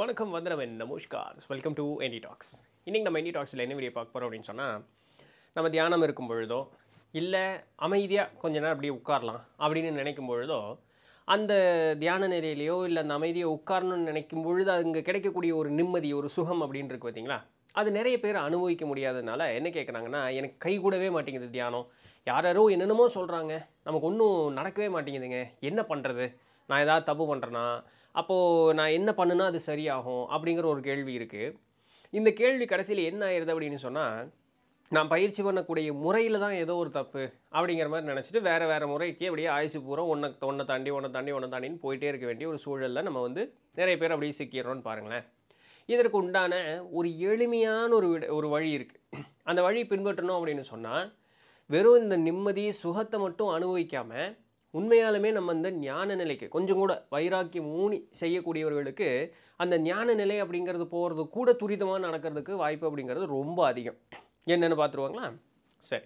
வணக்கம் வந்தனவன் நமஸ்கார் வெல்கம் டு என்டி டாக்ஸ் இன்றைக்கி நம்ம என்டி டாக்ஸில் என்ன வீடியோ பார்க்க போகிறோம் அப்படின்னு சொன்னால் நம்ம தியானம் இருக்கும் பொழுதோ இல்லை அமைதியாக கொஞ்ச நேரம் அப்படியே உட்காரலாம் அப்படின்னு நினைக்கும் பொழுதோ அந்த தியான நிலையிலையோ இல்லை அந்த அமைதியை உட்காரணும்னு நினைக்கும் பொழுது அங்கே கிடைக்கக்கூடிய ஒரு நிம்மதி ஒரு சுகம் அப்படின்னு இருக்கு பார்த்தீங்களா அது நிறைய பேர் அனுபவிக்க முடியாததுனால என்ன கேட்குறாங்கன்னா எனக்கு கை கூடவே மாட்டேங்குது தியானம் யாரோ என்னென்னமோ சொல்கிறாங்க நமக்கு ஒன்றும் நடக்கவே மாட்டேங்குதுங்க என்ன பண்ணுறது நான் ஏதாவது தப்பு பண்ணுறேன்னா அப்போது நான் என்ன பண்ணுனா அது சரியாகும் அப்படிங்கிற ஒரு கேள்வி இருக்குது இந்த கேள்வி கடைசியில் என்ன ஆயிடுது அப்படின்னு சொன்னால் நான் பயிற்சி பண்ணக்கூடிய முறையில் தான் ஏதோ ஒரு தப்பு அப்படிங்கிற மாதிரி நினச்சிட்டு வேறு வேறு முறைக்கு அப்படியே ஆயுசு பூரா ஒன்றை ஒன்றை தாண்டி ஒன்றை தாண்டி ஒன்றை தாண்டின்னு போயிட்டே இருக்க வேண்டிய ஒரு சூழலில் நம்ம வந்து நிறைய பேர் அப்படியே சிக்கிறோம்னு பாருங்களேன் இதற்கு உண்டான ஒரு எளிமையான ஒரு விட ஒரு வழி இருக்குது அந்த வழி பின்பற்றணும் அப்படின்னு சொன்னால் வெறும் இந்த நிம்மதி சுகத்தை மட்டும் அனுபவிக்காமல் உண்மையாலுமே நம்ம இந்த ஞான நிலைக்கு கொஞ்சம் கூட வைராக்கியம் ஊனி செய்யக்கூடியவர்களுக்கு அந்த ஞான நிலை அப்படிங்கிறது போகிறது கூட துரிதமாக நடக்கிறதுக்கு வாய்ப்பு அப்படிங்கிறது ரொம்ப அதிகம் என்னென்னு பார்த்துருவாங்களா சரி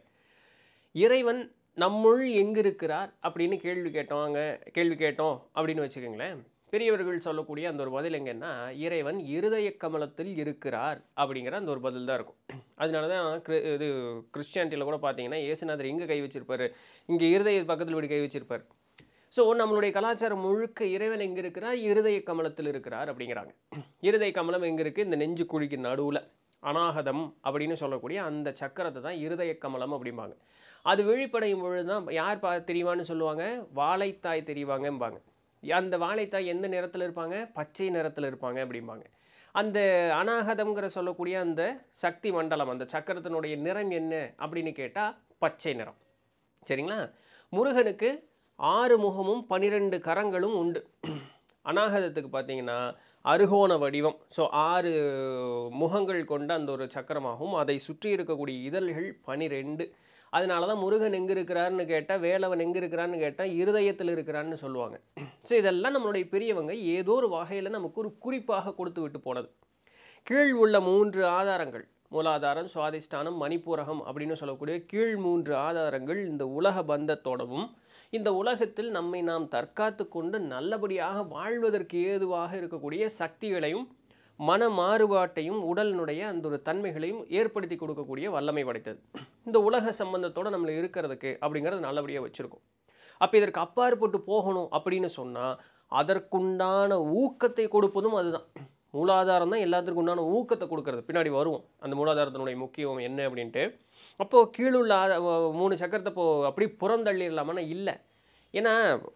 இறைவன் நம்முள் எங்கு இருக்கிறார் அப்படின்னு கேள்வி கேட்டோங்க கேள்வி கேட்டோம் அப்படின்னு வச்சுக்கோங்களேன் பெரியவர்கள் சொல்லக்கூடிய அந்த ஒரு பதில் எங்கன்னா இறைவன் இருதய கமலத்தில் இருக்கிறார் அப்படிங்கிற அந்த ஒரு பதில் தான் இருக்கும் அதனால தான் கிரி இது கிறிஸ்டியானிட்டியில் கூட பார்த்தீங்கன்னா ஏசுநாதர் எங்கே கை வச்சிருப்பாரு இங்கே இருதய பக்கத்தில் இப்படி கை வச்சிருப்பார் ஸோ நம்மளுடைய கலாச்சாரம் முழுக்க இறைவன் எங்கே இருக்கிறார் இருதய கமலத்தில் இருக்கிறார் அப்படிங்கிறாங்க இருதய கமலம் எங்கே இருக்குது இந்த நெஞ்சு குழிக்கு நடுவில் அநாகதம் அப்படின்னு சொல்லக்கூடிய அந்த சக்கரத்தை தான் இருதய கமலம் அப்படிம்பாங்க அது விழிப்படையும் பொழுது தான் யார் பா தெரியுமான்னு சொல்லுவாங்க வாழைத்தாய் தெரிவாங்கம்பாங்க அந்த வாழைத்தாய் எந்த நிறத்தில் இருப்பாங்க பச்சை நிறத்தில் இருப்பாங்க அப்படிம்பாங்க அந்த அநாகதம்ங்கிற சொல்லக்கூடிய அந்த சக்தி மண்டலம் அந்த சக்கரத்தினுடைய நிறம் என்ன அப்படின்னு கேட்டால் பச்சை நிறம் சரிங்களா முருகனுக்கு ஆறு முகமும் பனிரெண்டு கரங்களும் உண்டு அநாகதத்துக்கு பார்த்தீங்கன்னா அருகோண வடிவம் ஸோ ஆறு முகங்கள் கொண்ட அந்த ஒரு சக்கரமாகவும் அதை சுற்றி இருக்கக்கூடிய இதழ்கள் பனிரெண்டு அதனால தான் முருகன் எங்கே இருக்கிறாருன்னு கேட்டால் வேலவன் எங்கே இருக்கிறான்னு கேட்டால் இருதயத்தில் இருக்கிறான்னு சொல்லுவாங்க ஸோ இதெல்லாம் நம்மளுடைய பெரியவங்க ஏதோ ஒரு வகையில் நமக்கு ஒரு குறிப்பாக கொடுத்து விட்டு போனது கீழ் உள்ள மூன்று ஆதாரங்கள் மூலாதாரம் சுவாதிஷ்டானம் மணிப்பூரகம் அப்படின்னு சொல்லக்கூடிய கீழ் மூன்று ஆதாரங்கள் இந்த உலக பந்தத்தோடவும் இந்த உலகத்தில் நம்மை நாம் தற்காத்து கொண்டு நல்லபடியாக வாழ்வதற்கு ஏதுவாக இருக்கக்கூடிய சக்திகளையும் மன மாறுபாட்டையும் உடலினுடைய அந்த ஒரு தன்மைகளையும் ஏற்படுத்தி கொடுக்கக்கூடிய வல்லமை படைத்தது இந்த உலக சம்பந்தத்தோடு நம்மளை இருக்கிறதுக்கு அப்படிங்கிறது நல்லபடியாக வச்சுருக்கோம் அப்போ இதற்கு அப்பாற்பட்டு போகணும் அப்படின்னு சொன்னால் அதற்குண்டான ஊக்கத்தை கொடுப்பதும் அதுதான் மூலாதாரம் தான் எல்லாத்துக்கும் உண்டான ஊக்கத்தை கொடுக்கறது பின்னாடி வருவோம் அந்த மூலாதாரத்தினுடைய முக்கியம் என்ன அப்படின்ட்டு அப்போது கீழுள்ள ஆத- மூணு சக்கரத்தை இப்போ அப்படி புறந்தள்ளிடலாமான்னா இல்லை ஏன்னா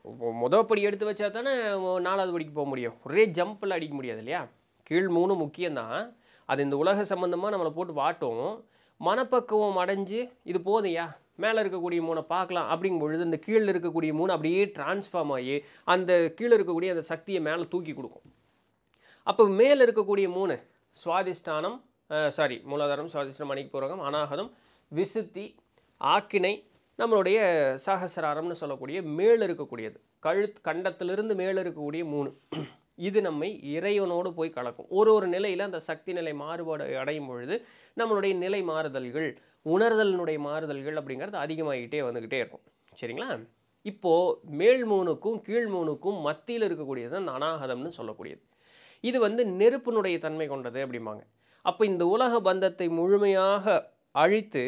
முத படி எடுத்து வச்சா தானே நாலாவது படிக்கு போக முடியும் ஒரே ஜம்பில் அடிக்க முடியாது இல்லையா கீழ் மூணு முக்கியம்தான் அது இந்த உலக சம்பந்தமாக நம்மளை போட்டு வாட்டும் மனப்பக்குவம் அடைஞ்சு இது போதையா மேலே இருக்கக்கூடிய மூணை பார்க்கலாம் அப்படிங்கும் பொழுது இந்த கீழே இருக்கக்கூடிய மூணு அப்படியே டிரான்ஸ்ஃபார்ம் ஆகி அந்த கீழே இருக்கக்கூடிய அந்த சக்தியை மேலே தூக்கி கொடுக்கும் அப்போ மேலே இருக்கக்கூடிய மூணு சுவாதிஷ்டானம் சாரி மூலாதாரம் சுவாதிஷ்டானம் மணிப்பூரகம் அநாகதம் விசுத்தி ஆக்கினை நம்மளுடைய சகசிராரம்னு சொல்லக்கூடிய மேல் இருக்கக்கூடியது கழுத் கண்டத்திலிருந்து மேலே இருக்கக்கூடிய மூணு இது நம்மை இறைவனோடு போய் கலக்கும் ஒரு ஒரு நிலையில் அந்த சக்தி நிலை மாறுபாடு அடையும் பொழுது நம்மளுடைய நிலை மாறுதல்கள் உணர்தலினுடைய மாறுதல்கள் அப்படிங்கிறது அதிகமாகிட்டே வந்துக்கிட்டே இருக்கும் சரிங்களா இப்போது மேல் மூணுக்கும் கீழ் மூணுக்கும் மத்தியில் இருக்கக்கூடியது தான் அநாகதம்னு சொல்லக்கூடியது இது வந்து நெருப்பினுடைய தன்மை கொண்டது அப்படிம்பாங்க அப்போ இந்த உலக பந்தத்தை முழுமையாக அழித்து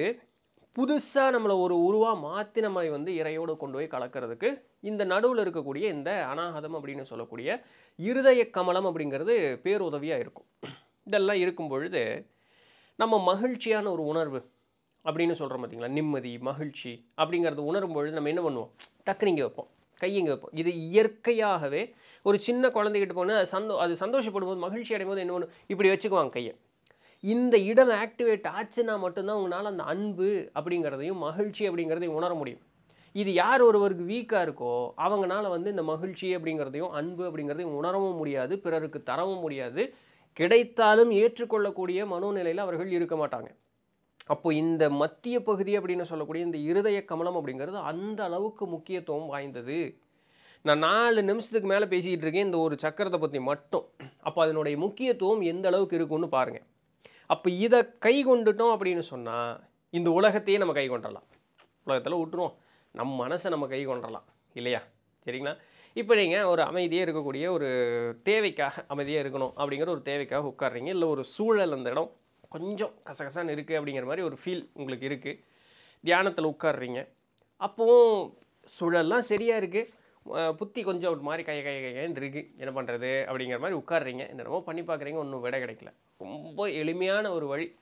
புதுசாக நம்மளை ஒரு உருவாக மாற்றி நம்மளை வந்து இறையோடு கொண்டு போய் கலக்கிறதுக்கு இந்த நடுவில் இருக்கக்கூடிய இந்த அநாகதம் அப்படின்னு சொல்லக்கூடிய இருதய கமலம் அப்படிங்கிறது பேருதவியாக இருக்கும் இதெல்லாம் இருக்கும் பொழுது நம்ம மகிழ்ச்சியான ஒரு உணர்வு அப்படின்னு சொல்கிறோம் பார்த்தீங்களா நிம்மதி மகிழ்ச்சி அப்படிங்கிறது உணரும் பொழுது நம்ம என்ன பண்ணுவோம் டக்குனு இங்கே வைப்போம் கை இங்கே வைப்போம் இது இயற்கையாகவே ஒரு சின்ன குழந்தைகிட்ட போனால் அது சந்தோ அது சந்தோஷப்படும் போது மகிழ்ச்சி அடையும் போது என்ன பண்ணும் இப்படி வச்சுக்குவாங்க கையை இந்த இடம் ஆக்டிவேட் ஆச்சுன்னா மட்டும்தான் உங்களால் அந்த அன்பு அப்படிங்கிறதையும் மகிழ்ச்சி அப்படிங்கிறதையும் உணர முடியும் இது யார் ஒருவருக்கு வீக்காக இருக்கோ அவங்கனால வந்து இந்த மகிழ்ச்சி அப்படிங்கிறதையும் அன்பு அப்படிங்கிறதையும் உணரவும் முடியாது பிறருக்கு தரவும் முடியாது கிடைத்தாலும் ஏற்றுக்கொள்ளக்கூடிய மனோநிலையில் அவர்கள் இருக்க மாட்டாங்க அப்போ இந்த மத்திய பகுதி அப்படின்னு சொல்லக்கூடிய இந்த இருதய கமலம் அப்படிங்கிறது அந்த அளவுக்கு முக்கியத்துவம் வாய்ந்தது நான் நாலு நிமிஷத்துக்கு மேலே பேசிக்கிட்டு இருக்கேன் இந்த ஒரு சக்கரத்தை பற்றி மட்டும் அப்போ அதனுடைய முக்கியத்துவம் எந்த அளவுக்கு இருக்குன்னு பாருங்கள் அப்போ இதை கை கொண்டுட்டோம் அப்படின்னு சொன்னால் இந்த உலகத்தையே நம்ம கை கொண்டுடலாம் உலகத்தில் விட்டுருவோம் நம்ம மனசை நம்ம கை கொண்டுடலாம் இல்லையா சரிங்களா இப்போ நீங்கள் ஒரு அமைதியாக இருக்கக்கூடிய ஒரு தேவைக்காக அமைதியாக இருக்கணும் அப்படிங்கிற ஒரு தேவைக்காக உட்கார்றீங்க இல்லை ஒரு சூழல் அந்த இடம் கொஞ்சம் கசகசான்னு இருக்குது அப்படிங்கிற மாதிரி ஒரு ஃபீல் உங்களுக்கு இருக்குது தியானத்தில் உட்கார்றீங்க அப்போவும் சூழல்லாம் சரியாக இருக்குது புத்தி கொஞ்சம் ஒரு மாதிரி கைய கைய கையன்னு இருக்குது என்ன பண்ணுறது அப்படிங்கிற மாதிரி உட்கார்றீங்க என்னென்னமோ பண்ணி பார்க்குறீங்க ஒன்றும் விட கிடைக்கல ரொம்ப எளிமையான ஒரு வழி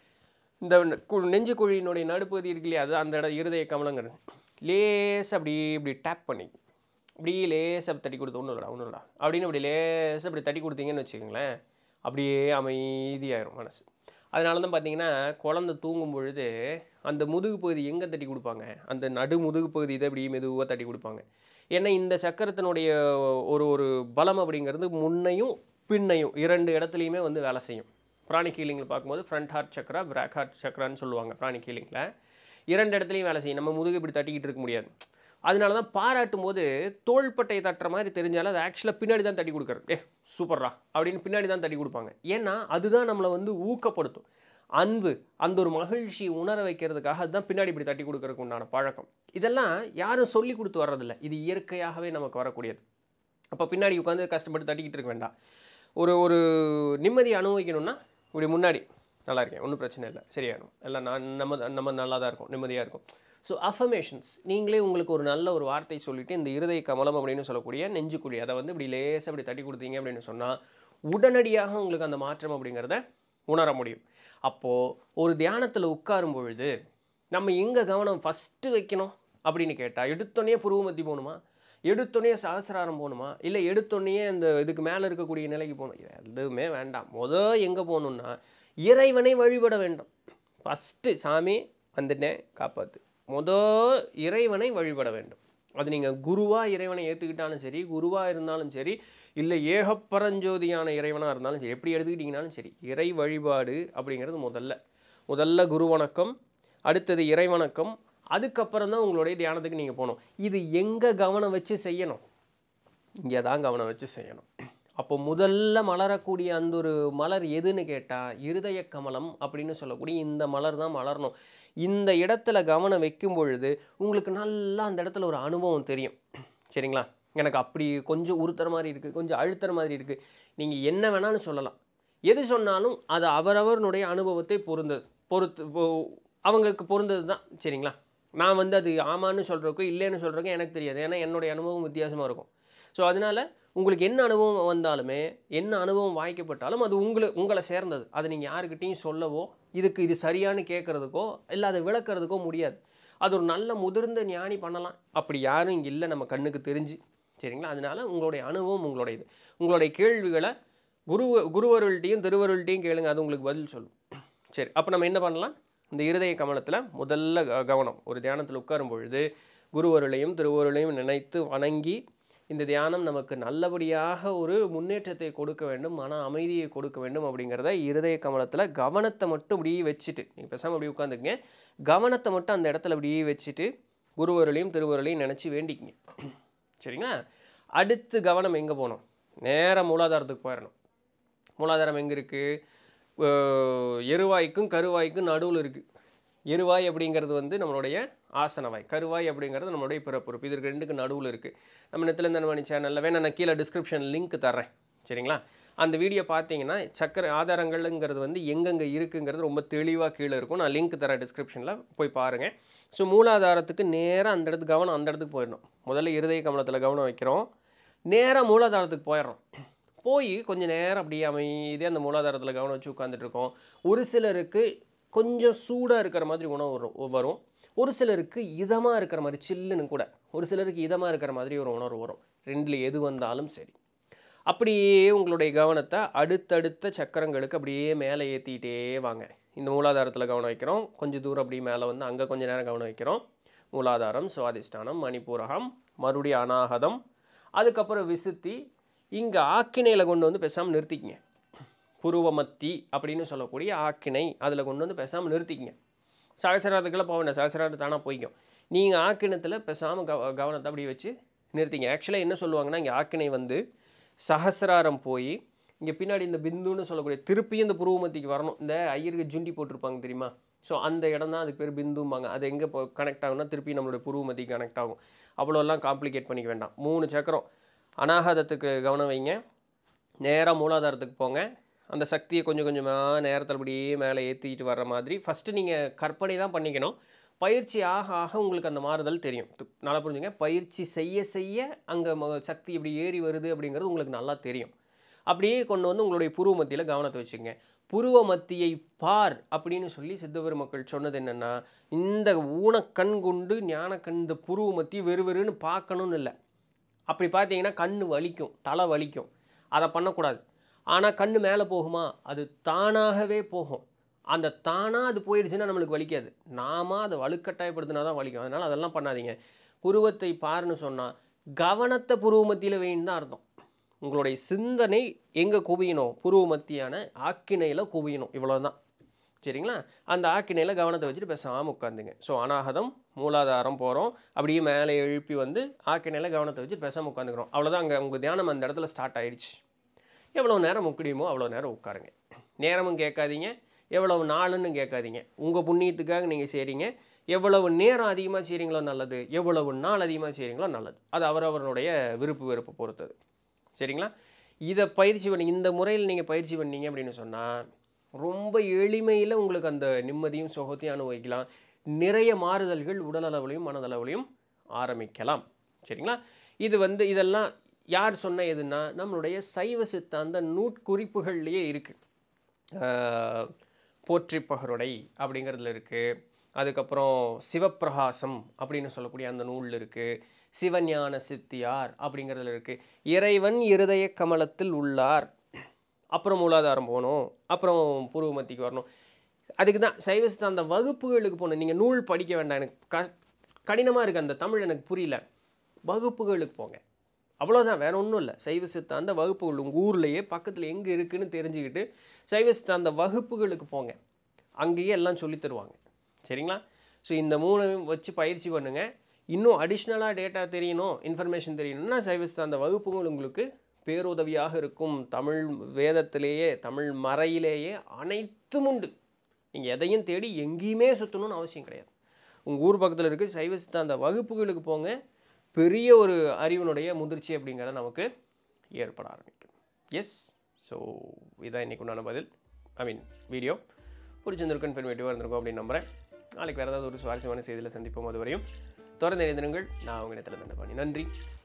இந்த கு- நெஞ்சு குழியினுடைய நடுப்பகுதி இருக்கு இல்லையா அது அந்த இடம் இருதய கமலங்கிறது லேஸ் அப்படி இப்படி டேப் பண்ணி அப்படியே லேசாக தட்டி கொடுத்து ஒன்றும் இல்லைடா ஒன்றும் இல்லைடா அப்படின்னு இப்படி லேசாக இப்படி தட்டி கொடுத்தீங்கன்னு வச்சுக்கோங்களேன் அப்படியே அமைதியாயிரும் மனசு அதனால தான் பார்த்தீங்கன்னா குழந்தை தூங்கும் பொழுது அந்த முதுகு பகுதி எங்கே தட்டி கொடுப்பாங்க அந்த நடு முதுகு பகுதி இதை இப்படி மெதுவாக தட்டி கொடுப்பாங்க ஏன்னா இந்த சக்கரத்தினுடைய ஒரு ஒரு பலம் அப்படிங்கிறது முன்னையும் பின்னையும் இரண்டு இடத்துலையுமே வந்து வேலை செய்யும் பிராணிக் ஹீலிங்கில் பார்க்கும்போது front heart chakra back heart சக்கரான்னு சொல்லுவாங்க பிராணிக் ஹீலிங்கில் இரண்டு இடத்துலையும் வேலை செய்யும் நம்ம முதுகு இப்படி தட்டிக்கிட்டு இருக்க முடியாது அதனால தான் பாராட்டும் போது தோள்பட்டை தட்டுற மாதிரி தெரிஞ்சாலும் அது ஆக்சுவலாக பின்னாடி தான் தட்டி கொடுக்குறது ஏ சூப்பர்ரா அப்படின்னு பின்னாடி தான் தட்டி கொடுப்பாங்க ஏன்னா அதுதான் நம்மளை வந்து ஊக்கப்படுத்தும் அன்பு அந்த ஒரு மகிழ்ச்சி உணர வைக்கிறதுக்காக அதுதான் பின்னாடி இப்படி தட்டி கொடுக்கறதுக்கு உண்டான பழக்கம் இதெல்லாம் யாரும் சொல்லி கொடுத்து வர்றதில்ல இது இயற்கையாகவே நமக்கு வரக்கூடியது அப்போ பின்னாடி உட்காந்து கஷ்டப்பட்டு தட்டிக்கிட்டு இருக்க வேண்டாம் ஒரு ஒரு நிம்மதியை அனுபவிக்கணும்னா இப்படி முன்னாடி நல்லா இருக்கேன் ஒன்றும் பிரச்சனை இல்லை சரியாயிடும் எல்லாம் நான் நம்ம நம்ம நல்லா தான் இருக்கும் நிம்மதியாக இருக்கும் ஸோ அஃபர்மேஷன்ஸ் நீங்களே உங்களுக்கு ஒரு நல்ல ஒரு வார்த்தை சொல்லிட்டு இந்த இருதய கமலம் அப்படின்னு சொல்லக்கூடிய நெஞ்சுக்குழி அதை வந்து இப்படி லேசாக இப்படி தட்டி கொடுத்தீங்க அப்படின்னு சொன்னால் உடனடியாக உங்களுக்கு அந்த மாற்றம் அப்படிங்கிறத உணர முடியும் அப்போது ஒரு தியானத்தில் உட்காரும் பொழுது நம்ம எங்கே கவனம் ஃபஸ்ட்டு வைக்கணும் அப்படின்னு கேட்டால் எடுத்தோடனே புருவமத்தி போகணுமா எடுத்தோடனே சகசிராரம் போகணுமா இல்லை எடுத்தோடனே இந்த இதுக்கு மேலே இருக்கக்கூடிய நிலைக்கு போகணும் இது எதுவுமே வேண்டாம் முத எங்கே போகணுன்னா இறைவனை வழிபட வேண்டும் ஃபஸ்ட்டு சாமி வந்துட்டேன் காப்பாற்று முத இறைவனை வழிபட வேண்டும் அது நீங்கள் குருவாக இறைவனை ஏற்றுக்கிட்டாலும் சரி குருவாக இருந்தாலும் சரி இல்லை ஏகப்பரஞ்சோதியான இறைவனாக இருந்தாலும் சரி எப்படி எடுத்துக்கிட்டிங்கனாலும் சரி இறை வழிபாடு அப்படிங்கிறது முதல்ல முதல்ல குரு வணக்கம் அடுத்தது இறை வணக்கம் அதுக்கப்புறம் தான் உங்களுடைய தியானத்துக்கு நீங்கள் போகணும் இது எங்கே கவனம் வச்சு செய்யணும் இங்கே தான் கவனம் வச்சு செய்யணும் அப்போ முதல்ல மலரக்கூடிய அந்த ஒரு மலர் எதுன்னு கேட்டால் இருதய கமலம் அப்படின்னு சொல்லக்கூடிய இந்த மலர் தான் மலரணும் இந்த இடத்துல கவனம் வைக்கும் பொழுது உங்களுக்கு நல்லா அந்த இடத்துல ஒரு அனுபவம் தெரியும் சரிங்களா எனக்கு அப்படி கொஞ்சம் உறுத்துற மாதிரி இருக்குது கொஞ்சம் அழுத்துற மாதிரி இருக்குது நீங்கள் என்ன வேணாலும் சொல்லலாம் எது சொன்னாலும் அது அவரவருடைய அனுபவத்தை பொருந்தது பொறுத்து பொ- அவங்களுக்கு பொருந்தது தான் சரிங்களா நான் வந்து அது ஆமான்னு சொல்கிறதுக்கும் இல்லைன்னு சொல்கிறதுக்கும் எனக்கு தெரியாது ஏன்னா என்னுடைய அனுபவம் வித்தியாசமாக இருக்கும் ஸோ அதனால் உங்களுக்கு என்ன அனுபவம் வந்தாலுமே என்ன அனுபவம் வாய்க்கப்பட்டாலும் அது உங்களை உங்களை சேர்ந்தது அதை நீங்கள் யாருக்கிட்டையும் சொல்லவோ இதுக்கு இது சரியான்னு கேட்குறதுக்கோ இல்லை அதை விளக்குறதுக்கோ முடியாது அது ஒரு நல்ல முதிர்ந்த ஞானி பண்ணலாம் அப்படி யாரும் இங்கே இல்லை நம்ம கண்ணுக்கு தெரிஞ்சு சரிங்களா அதனால உங்களுடைய அனுபவம் உங்களுடைய இது உங்களுடைய கேள்விகளை குரு குருவருள்கிட்டையும் திருவருள்கிட்டையும் கேளுங்க அது உங்களுக்கு பதில் சொல்லும் சரி அப்போ நம்ம என்ன பண்ணலாம் இந்த இருதய கமலத்தில் முதல்ல க- கவனம் ஒரு தியானத்தில் உட்காரும் பொழுது குருவருளையும் திருவருளையும் நினைத்து வணங்கி இந்த தியானம் நமக்கு நல்லபடியாக ஒரு முன்னேற்றத்தை கொடுக்க வேண்டும் மன அமைதியை கொடுக்க வேண்டும் அப்படிங்கிறத இருதய கமலத்தில் கவனத்தை மட்டும் அப்படியே வச்சுட்டு நீங்கள் பேசாமல் அப்படியே உட்காந்துக்குங்க கவனத்தை மட்டும் அந்த இடத்துல அப்படியே வச்சுட்டு குருவருளையும் திருவருளையும் நினச்சி வேண்டிக்கிங்க சரிங்களா அடுத்து கவனம் எங்கே போகணும் நேரா மூலாதாரத்துக்கு போயிடணும் மூலாதாரம் எங்கே இருக்குது எருவாய்க்கும் கருவாய்க்கும் நடுவில் இருக்குது எருவாய் அப்படிங்கிறது வந்து நம்மளுடைய ஆசனவாய் கருவாய் அப்படிங்கிறது நம்மளுடைய பிறப்புறுப்பு இது ரெண்டுக்கு நடுவில் இருக்குது நம்ம நெத்தில மணி சேனலில் வேணா நான் கீழே டிஸ்கிரிப்ஷன் லிங்க் தர்றேன் சரிங்களா அந்த வீடியோ பார்த்தீங்கன்னா சக்கரை ஆதாரங்கள்ங்கிறது வந்து எங்கெங்கே இருக்குங்கிறது ரொம்ப தெளிவாக கீழே இருக்கும் நான் லிங்க் தரேன் டிஸ்கிரிப்ஷனில் போய் பாருங்கள் ஸோ மூலாதாரத்துக்கு நேராக அந்த இடத்துக்கு கவனம் அந்த இடத்துக்கு போயிடணும் முதல்ல இருதய கமலத்தில் கவனம் வைக்கிறோம் நேராக மூலாதாரத்துக்கு போயிடுறோம் போய் கொஞ்சம் நேரம் அப்படியே அமைதியாக அந்த மூலாதாரத்தில் கவனம் வச்சு உட்காந்துட்டு இருக்கோம் ஒரு சிலருக்கு கொஞ்சம் சூடாக இருக்கிற மாதிரி உணவு வரும் வரும் ஒரு சிலருக்கு இதமாக இருக்கிற மாதிரி சில்லுன்னு கூட ஒரு சிலருக்கு இதமாக இருக்கிற மாதிரி ஒரு உணர்வு வரும் ரெண்டில் எது வந்தாலும் சரி அப்படியே உங்களுடைய கவனத்தை அடுத்தடுத்த சக்கரங்களுக்கு அப்படியே மேலே ஏற்றிக்கிட்டே வாங்க இந்த மூலாதாரத்தில் கவனம் வைக்கிறோம் கொஞ்சம் தூரம் அப்படியே மேலே வந்து அங்கே கொஞ்ச நேரம் கவனம் வைக்கிறோம் மூலாதாரம் சுவாதிஷ்டானம் மணிப்பூரகம் மறுபடியும் அநாகதம் அதுக்கப்புறம் விசுத்தி இங்கே ஆக்கினையில் கொண்டு வந்து பேசாமல் நிறுத்திக்கங்க புருவமத்தி அப்படின்னு சொல்லக்கூடிய ஆக்கினை அதில் கொண்டு வந்து பேசாமல் நிறுத்திக்கங்க சகசராத்துக்கெல்லாம் போக வேண்டாம் சகசராத்து தானாக போய்க்கும் நீங்கள் ஆக்கினத்தில் பேசாமல் கவ கவனத்தை அப்படி வச்சு நிறுத்திங்க ஆக்சுவலாக என்ன சொல்லுவாங்கன்னா இங்கே ஆக்கினை வந்து சஹசிராரம் போய் இங்கே பின்னாடி இந்த பிந்துன்னு சொல்லக்கூடிய திருப்பியும் இந்த புருவமத்திக்கு வரணும் இந்த ஐயருக்கு ஜுண்டி போட்டிருப்பாங்க தெரியுமா ஸோ அந்த இடம் தான் அதுக்கு பேர் பிந்தும்பாங்க அது எங்கே கனெக்ட் ஆகும்னா திருப்பி நம்மளுடைய புருவமத்திக்கு கனெக்ட் ஆகும் அவ்வளோலாம் காம்ப்ளிகேட் பண்ணிக்க வேண்டாம் மூணு சக்கரம் அனாகதத்துக்கு கவனம் வைங்க நேராக மூலாதாரத்துக்கு போங்க அந்த சக்தியை கொஞ்சம் கொஞ்சமாக நேரத்தில் அப்படியே மேலே ஏற்றிட்டு வர்ற மாதிரி ஃபஸ்ட்டு நீங்கள் கற்பனை தான் பண்ணிக்கணும் பயிற்சி ஆக ஆக உங்களுக்கு அந்த மாறுதல் தெரியும் து- நல்லா புரிஞ்சுங்க பயிற்சி செய்ய செய்ய அங்கே சக்தி இப்படி ஏறி வருது அப்படிங்கிறது உங்களுக்கு நல்லா தெரியும் அப்படியே கொண்டு வந்து உங்களுடைய புருவ மத்தியில் கவனத்தை வச்சுக்கங்க புருவ மத்தியை பார் அப்படின்னு சொல்லி சித்தவர் மக்கள் சொன்னது என்னென்னா இந்த ஊனக்கண் கொண்டு ஞானக்கண் இந்த புருவ மத்தியை வெறு வெறுன்னு பார்க்கணும்னு இல்லை அப்படி பார்த்தீங்கன்னா கண்ணு வலிக்கும் தலை வலிக்கும் அதை பண்ணக்கூடாது ஆனால் கண்ணு மேலே போகுமா அது தானாகவே போகும் அந்த தானாக அது போயிடுச்சுன்னா நம்மளுக்கு வலிக்காது நாம அதை வலுக்கட்டாயப்படுத்தினா தான் வலிக்கும் அதனால் அதெல்லாம் பண்ணாதீங்க புருவத்தை பாருன்னு சொன்னால் கவனத்தை புருவ மத்தியில் வைன்னு தான் அர்த்தம் உங்களுடைய சிந்தனை எங்கே குவியணும் புருவ மத்தியான ஆக்கினையில் குவியணும் இவ்வளவுதான் சரிங்களா அந்த ஆக்கினையில் கவனத்தை வச்சுட்டு பேசாமல் உட்காந்துங்க ஸோ அனாகதம் மூலாதாரம் போகிறோம் அப்படியே மேலே எழுப்பி வந்து ஆக்கினையில் கவனத்தை வச்சுட்டு பேசாமல் உட்காந்துக்கிறோம் அவ்வளோதான் அங்கே உங்கள் தியானம் அந்த இடத்துல ஸ்டார்ட் ஆயிடுச்சு எவ்வளோ நேரம் முடியுமோ அவ்வளோ நேரம் உட்காருங்க நேரமும் கேட்காதீங்க எவ்வளவு நாளுன்னு கேட்காதீங்க உங்கள் புண்ணியத்துக்காக நீங்கள் செய்கிறீங்க எவ்வளவு நேரம் அதிகமாக செய்கிறீங்களோ நல்லது எவ்வளவு நாள் அதிகமாக செய்கிறீங்களோ நல்லது அது அவரவருடைய விருப்பு வெறுப்பு பொறுத்தது சரிங்களா இதை பயிற்சி பண்ணி இந்த முறையில் நீங்கள் பயிற்சி பண்ணீங்க அப்படின்னு சொன்னால் ரொம்ப எளிமையில் உங்களுக்கு அந்த நிம்மதியும் சுகத்தையும் அனுபவிக்கலாம் நிறைய மாறுதல்கள் உடல் அளவுலையும் மனதளவுலையும் ஆரம்பிக்கலாம் சரிங்களா இது வந்து இதெல்லாம் யார் சொன்ன எதுன்னா நம்மளுடைய சைவ சித்தாந்த நூட்குறிப்புகள்லேயே இருக்குது போற்றிப்பகருடை அப்படிங்கிறதுல இருக்குது அதுக்கப்புறம் சிவப்பிரகாசம் அப்படின்னு சொல்லக்கூடிய அந்த நூலில் இருக்குது சிவஞான சித்தியார் அப்படிங்கிறதுல இருக்குது இறைவன் இருதய கமலத்தில் உள்ளார் அப்புறம் மூலாதாரம் போகணும் அப்புறம் பூர்வமத்திக்கு வரணும் அதுக்கு தான் சைவ சித்தாந்த வகுப்புகளுக்கு போகணும் நீங்கள் நூல் படிக்க வேண்டாம் எனக்கு க கடினமாக இருக்குது அந்த தமிழ் எனக்கு புரியல வகுப்புகளுக்கு போங்க அவ்வளோதான் வேற ஒன்றும் இல்லை சைவ சித்தாந்த வகுப்புகள் உங்கள் ஊர்லேயே பக்கத்தில் எங்கே இருக்குன்னு தெரிஞ்சுக்கிட்டு சைவ சித்தாந்த வகுப்புகளுக்கு போங்க அங்கேயே எல்லாம் சொல்லித் தருவாங்க சரிங்களா ஸோ இந்த மூணையும் வச்சு பயிற்சி பண்ணுங்கள் இன்னும் அடிஷ்னலாக டேட்டா தெரியணும் இன்ஃபர்மேஷன் தெரியணும்னா சைவ சித்தாந்த வகுப்புகள் உங்களுக்கு பேருதவியாக இருக்கும் தமிழ் வேதத்திலேயே தமிழ் மறையிலேயே அனைத்தும் உண்டு நீங்கள் எதையும் தேடி எங்கேயுமே சுற்றணும்னு அவசியம் கிடையாது உங்கள் ஊர் பக்கத்தில் இருக்க சைவ சித்தாந்த வகுப்புகளுக்கு போங்க பெரிய ஒரு அறிவினுடைய முதிர்ச்சி அப்படிங்கிறத நமக்கு ஏற்பட ஆரம்பிக்கும் எஸ் ஸோ இதான் இன்னைக்கு உண்டான பதில் ஐ மீன் வீடியோ பிடிச்சிருந்திருக்கும் இன்ஃபர்மேட்டிவாக இருந்திருக்கும் அப்படின்னு நம்புகிறேன் நாளைக்கு வேறு ஏதாவது ஒரு சுவாரஸ்யமான செய்தியில் சந்திப்போம் அது வரையும் தொடர்ந்து இணைந்திருங்கள் நான் உங்கள் இடத்துல தண்டபாணி நன்றி